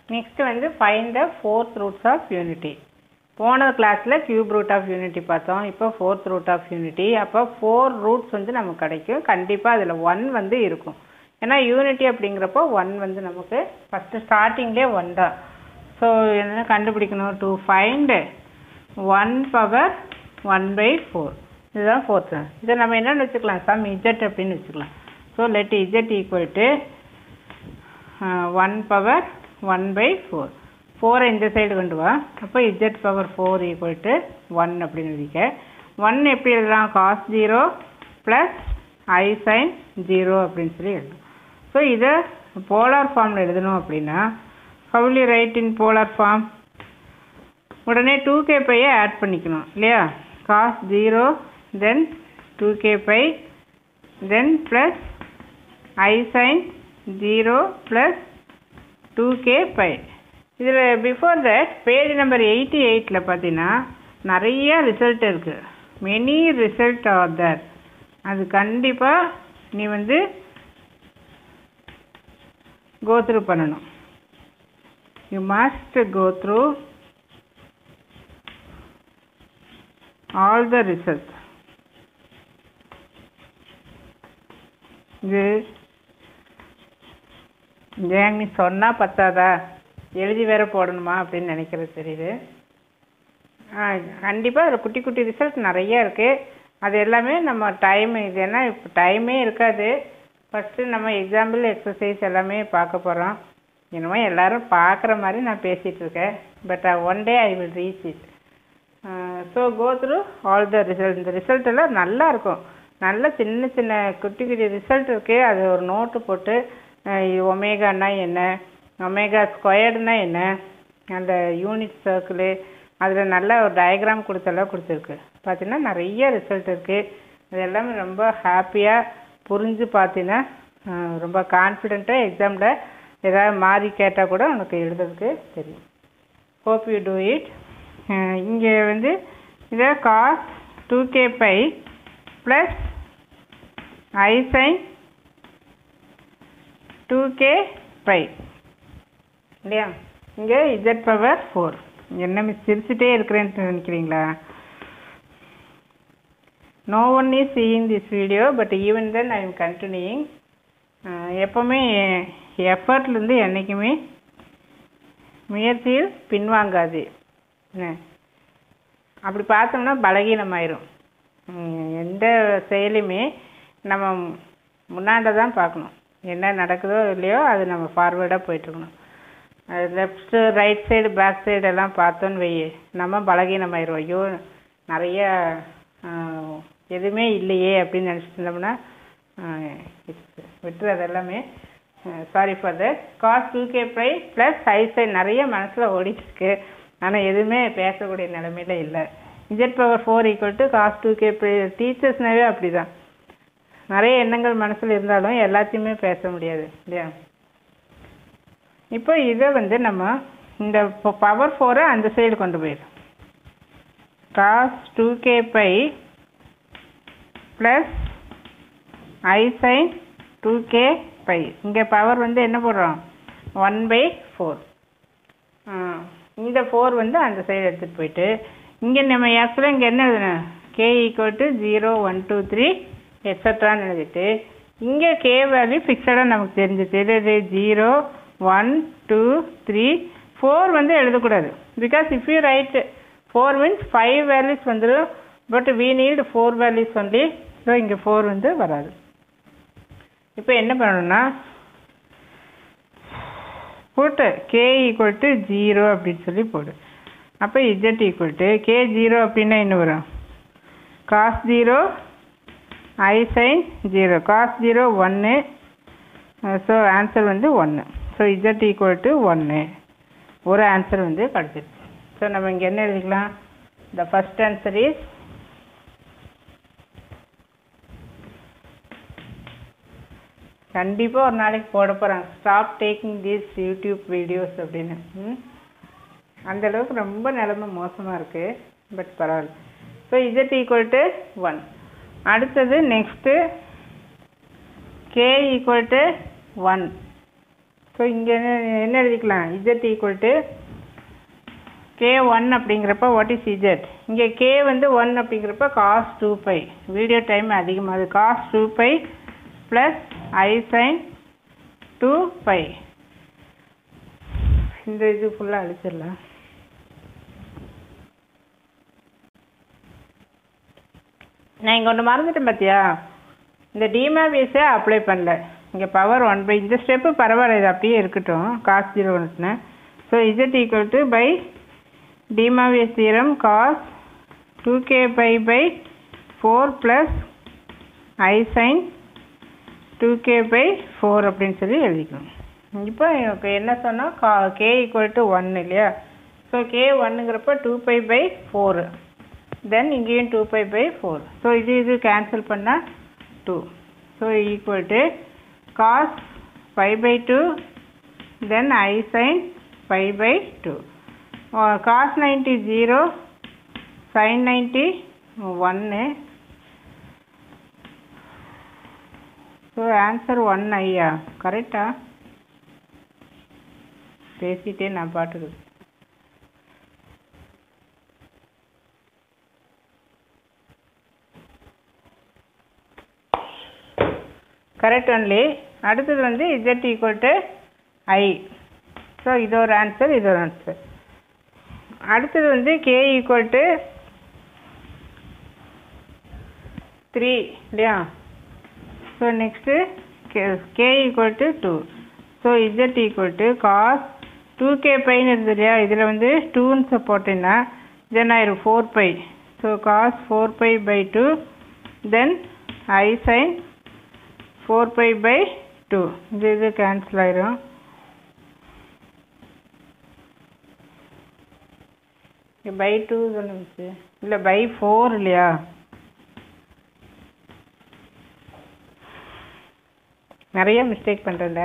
next வந்து find the fourth roots of unity போன கிளாஸில் கியூப் ரூட் ஆஃப் யூனிட்டி பார்த்தோம் இப்போ ஃபோர்த் ரூட் ஆஃப் யூனிட்டி அப்போ ஃபோர் ரூட்ஸ் வந்து நமக்கு கிடைக்கும் கண்டிப்பாக அதில் ஒன் வந்து இருக்கும் ஏன்னா யூனிட்டி அப்படிங்கிறப்போ ஒன் வந்து நமக்கு ஃபஸ்ட்டு ஸ்டார்டிங்லேயே ஒன் தான் ஸோ என்ன கண்டுபிடிக்கணும் to find one power one by four இதுதான் ஃபோர்த் இதை நம்ம என்னென்னு வச்சுக்கலாம் சம் இஜெட் அப்படின்னு வச்சுக்கலாம் so let z equal to one power one by four ஃபோரை இந்த சைடு கொண்டு வா அப்போ z power four equal to one அப்படின்னு எழுதிக்க ஒன் எப்படி எழுதலாம் cos zero plus i sine zero அப்படின்னு சொல்லி எழுதணும் ஸோ இதை போலார் ஃபார்மில் எழுதணும் அப்படின்னா how we'll write in polar form உடனே டூ கே பையை ஆட் பண்ணிக்கணும் இல்லையா cos zero then two k pi then plus i sine zero plus two k pi இதில் before that page number eighty எயிட்டில் பார்த்தீங்கன்னா நிறைய ரிசல்ட் இருக்குது மெனி ரிசல்ட் ஆர் தர் அது கண்டிப்பாக நீ வந்து கோ த்ரூ பண்ணணும் you must go through all the result இது ஏன் நீ சொன்னால் பத்தாதா எழுதி வேற போடணுமா அப்படின்னு நினைக்கிறது தெரியுது ஆ கண்டிப்பாக அதில் குட்டி குட்டி ரிசல்ட் நிறைய இருக்குது அது எல்லாமே நம்ம டைம் இது ஏன்னா இப்போ டைமே இருக்காது ஃபஸ்ட்டு நம்ம எக்ஸாம்பிள் எக்ஸசைஸ் எல்லாமே பார்க்க போகிறோம் என்னமோ எல்லாரும் பார்க்குற மாதிரி நான் பேசிகிட்டு இருக்கேன் but one day I will reach it so go through all the result இந்த ரிசல்ட் எல்லாம் நல்லா இருக்கும் நல்ல சின்ன சின்ன குட்டி குட்டி ரிசல்ட் இருக்குது அது ஒரு நோட்டு போட்டு ஒமேகான்னா என்ன ஒமேகா ஸ்கொயர்டுனா என்ன அந்த யூனிட் சர்க்கிளு அதில் நல்ல ஒரு டயக்ராம் கொடுத்தெல்லாம் கொடுத்துருக்கு பார்த்தீங்கன்னா நிறைய ரிசல்ட் இருக்குது இது எல்லாமே ரொம்ப ஹாப்பியாக புரிஞ்சு பார்த்தீங்கன்னா ரொம்ப கான்ஃபிடென்ட்டாக எக்ஸாமில் ஏதாவது மாறி கேட்டால் கூட உனக்கு எழுதுறதுக்கு தெரியும் ஹோப் யூ டூ இட் இங்கே வந்து இதை cos two k pi plus i sine two k pi இல்லையா இங்கே இசட் பவர் ஃபோர் என்ன மிஸ் சிரிச்சுட்டே இருக்கிறேன்ட்டு நினைக்கிறீங்களா no one is seeing this video but even then I am continuing எப்போவுமே எஃபர்ட்லேருந்து என்றைக்குமே முயற்சியில் பின்வாங்காது என்ன அப்படி பார்த்தோம்னா பலகீனமாயிரும் எந்த செயலையுமே நம்ம முன்னாண்ட தான் பார்க்கணும் என்ன நடக்குதோ இல்லையோ அது நம்ம ஃபார்வேர்டாக போயிட்டுருக்கணும் left right side back side எல்லாம் பார்த்தோன்னு வை நம்ம பலகீனமாயிரும் ஐயோ நிறைய எதுவுமே இல்லையே அப்படின்னு நினச்சிட்டு இருந்தோம்னா விட்டுரு அது எல்லாமே sorry for that cos two k pi plus i sine நிறைய மனசில் ஓடிட்டுருக்கு ஆனால் எதுவுமே பேசக்கூடிய நிலமையில இல்லை z power four equal to cos two k pi டீச்சர்ஸ்னாவே அப்படி தான் நிறைய எண்ணங்கள் மனசில் இருந்தாலும் எல்லாத்தையுமே பேச முடியாது இல்லையா இப்போ இதை வந்து நம்ம இந்த பவர் ஃபோரை அந்த சைடு கொண்டு போயிடும் cos two k pi plus i sine two k pi இங்கே பவர் வந்து என்ன போடுறோம் ஒன் பை ஃபோர் இந்த ஃபோர் வந்து அந்த சைடு எடுத்துகிட்டு போயிட்டு இங்கே நம்ம ஆக்சுவலாக இங்கே என்ன எழுதணும் k equal to zero one two three எக்ஸட்ரான்னு எழுதிட்டு இங்கே கே வேல்யூ ஃபிக்ஸடாக நமக்கு தெரிஞ்சிச்சு எது zero one two three four வந்து எழுதக்கூடாது because if you write four means five values வந்துடும் but we need four values only so இங்கே ஃபோர் வந்து வராது இப்போ என்ன பண்ணணும்னா போட்டு கே ஈக்குவல் டு ஜீரோ அப்படின்னு சொல்லி போடு அப்போ z equal to k zero அப்படின்னா என்ன வரும் cos zero i sine zero cos zero ஒன்று ஸோ ஆன்சர் வந்து ஒன்று ஸோ இஜெட் ஈக்குவல் டு ஒன்று ஒரு ஆன்சர் வந்து கிடச்சிருச்சு ஸோ நம்ம இங்கே என்ன எழுதிக்கலாம் த ஃபஸ்ட் ஆன்சர் இஸ் கண்டிப்பாக ஒரு நாளைக்கு போட போகிறாங்க stop taking these YouTube videos அப்படின்னு ம் அந்த அளவுக்கு ரொம்ப நிலமை மோசமாக இருக்குது பட் பரவாயில்ல so z equal to one அடுத்தது next k equal to one so இங்கே என்ன என்ன எழுதிக்கலாம் z equal to k one அப்படிங்கிறப்ப வாட் இஸ் இஜெட் இங்கே கே வந்து ஒன் அப்படிங்கிறப்ப cos two pi video time அதிகமாகுது cos two pi plus i sine two pi இந்த இது ஃபுல்லாக அழிச்சிடலாம் நான் இங்கே ஒன்று மறந்துட்டேன் பார்த்தியா இந்த டிமாவியஸே அப்ளை பண்ணல இங்கே பவர் ஒன் பை இந்த ஸ்டெப்பு பரவாயில்ல இது அப்படியே இருக்கட்டும் காஸ் ஜீரோ ஒன்றுன்னு so z equal to by de Moivre's theorem cos two k pi by four plus i sine two k pi four அப்படின்னு சொல்லி எழுதிக்கணும் இப்போ எனக்கு என்ன சொன்னால் கா கே ஈக்குவல் டு ஒன் இல்லையா ஸோ கே ஒன்னுங்கிறப்ப two pi by four then இங்கேயும் two pi by four so இது இது கேன்சல் பண்ணால் two so equal to cos five by two then i sine five by two cos ninety zero sine ninety ஒன்று so answer one ஐயா கரெக்டா பேசிட்டே நான் பாட்டுக்கு கரெக்ட் ஒன்லி அடுத்தது வந்து z equal to i so இது ஒரு ஆன்சர் இது ஒரு ஆன்சர் அடுத்தது வந்து கே ஈக்குவல் டு த்ரீ இல்லையா so next k k equal to two so z equal to cos two k பைன்னு இருந்தது இல்லையா இதில் வந்து டூன்னு போட்டேன்னா தென் ஆயிரும் four pi so cos four pi by two then i sine four pi by two இது இது கேன்சல் ஆயிரும் பை டூ தானே மிஸ்ஸு இல்லை பை ஃபோர் இல்லையா நிறைய மிஸ்டேக் பண்ணுறேன்ல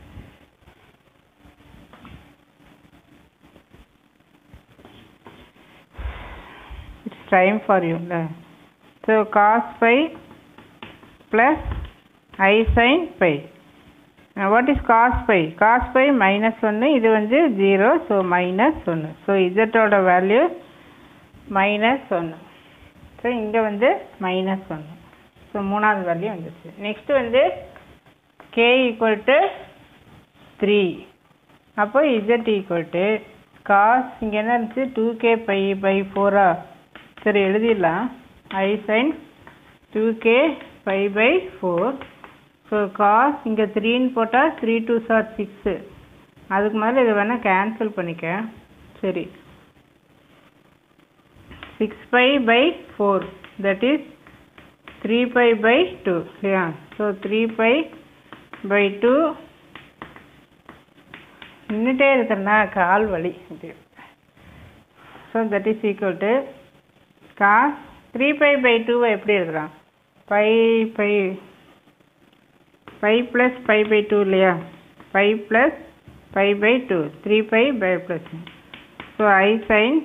it's time for you so cos pi plus i sine pi what is cos pi cos pi minus ஒன்று இது வந்து ஜீரோ ஸோ மைனஸ் ஒன்று ஸோ இசட்டோட வேல்யூ மைனஸ் ஒன்று ஸோ இங்கே வந்து மைனஸ் ஒன்று ஸோ மூணாவது வேல்யூ வந்துச்சு நெக்ஸ்ட்டு வந்து கே ஈக்குவல் டு த்ரீ அப்போ இசட் ஈக்குவல் டு காஸ் இங்கே என்ன இருந்துச்சு டூ கே பை பை ஃபோரா சரி எழுதிடலாம் i sine two k pi by four so cos இங்கே த்ரீன்னு போட்டால் த்ரீ டூ சார் சிக்ஸு அதுக்கு மேலே இதை வேணால் கேன்சல் பண்ணிக்க சரி six pi by four that is three pi by two இல்லையா so three pi by two நின்றுட்டே இருக்கிறேன்னா கால் வலி so that is equal to cos three pi by டூவை எப்படி எழுதுறான் pi by five plus five by two இல்லையா five plus five by two three pi by plus so i sine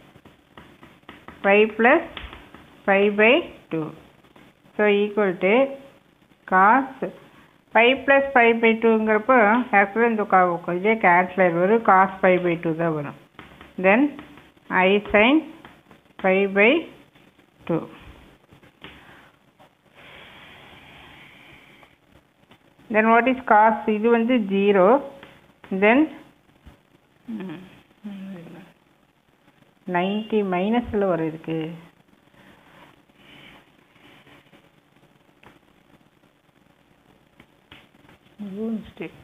five plus five by two so equal to cos five plus five by டூங்கிறப்போ ஆக்சுவலாக இந்த கா இதே cancel வரும் cos five by two தான் வரும் then i sine five by two then what is cos இது வந்து zero then ninety மைனஸில் வரும் இதுக்கு மிஸ்டேக்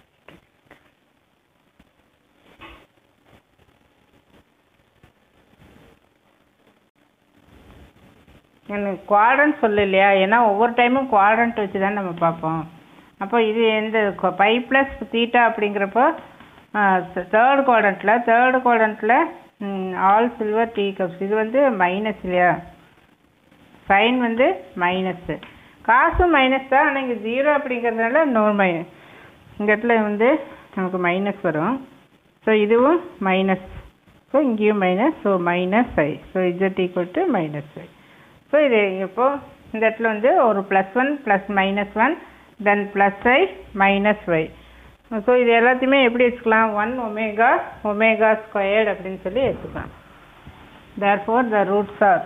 எனக்கு குவாட்ரண்ட் சொல்லலையா ஏன்னா ஒவ்வொரு டைமும் குவாட்ரண்ட் வச்சு தான் நம்ம பார்ப்போம் அப்போ இது எந்த பை ப்ளஸ் தீட்டா அப்படிங்கிறப்போ தேர்ட் குவாட்ரண்ட்டில் தேர்ட் குவாட்ரண்ட்டில் ஆல் சில்வர் டீ கப்ஸ் இது வந்து மைனஸ் இல்லையா சைன் வந்து மைனஸ்ஸு காசும் மைனஸ் தான் ஆனால் இங்கே ஜீரோ அப்படிங்கிறதுனால நோ மைனஸ் இந்த இடத்துல வந்து நமக்கு மைனஸ் வரும் ஸோ இதுவும் மைனஸ் ஸோ இங்கேயும் minus so minus i so z equal to minus i so இது இப்போது இந்த இடத்துல வந்து ஒரு plus one plus minus one then plus i minus y so இது எல்லாத்தையுமே எப்படி வச்சுக்கலாம் ஒன் ஒமேகா ஒமேகா ஸ்கொயர்டு அப்படின்னு சொல்லி வச்சுக்கலாம் therefore the roots are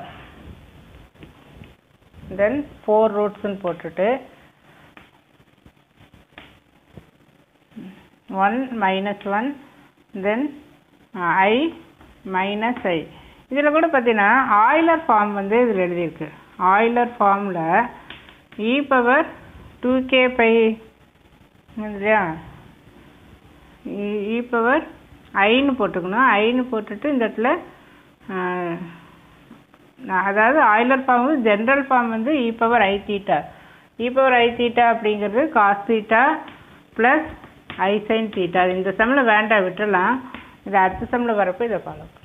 then four ரூட்ஸ்ன்னு போட்டுட்டு one minus one then i minus i இதில் கூட பார்த்தீங்கன்னா ஆயிலர் ஃபார்ம் வந்து இதில் எழுதியிருக்கு ஆயிலர் ஃபார்மில் e power two k pi இல்லையா இ பவர் ஐன்னு போட்டுக்கணும் ஐன்னு போட்டுட்டு இந்த இடத்துல அதாவது ஆயிலர் ஃபார்ம் வந்து ஜென்ரல் ஃபார்ம் வந்து e power i theta e power i theta அப்படிங்கிறது cos theta plus i sine theta அது இந்த சம்மில் வேண்டாம் விட்டுறலாம் இது அடுத்த சம்மில் வரப்போ இதை ஃபாலோ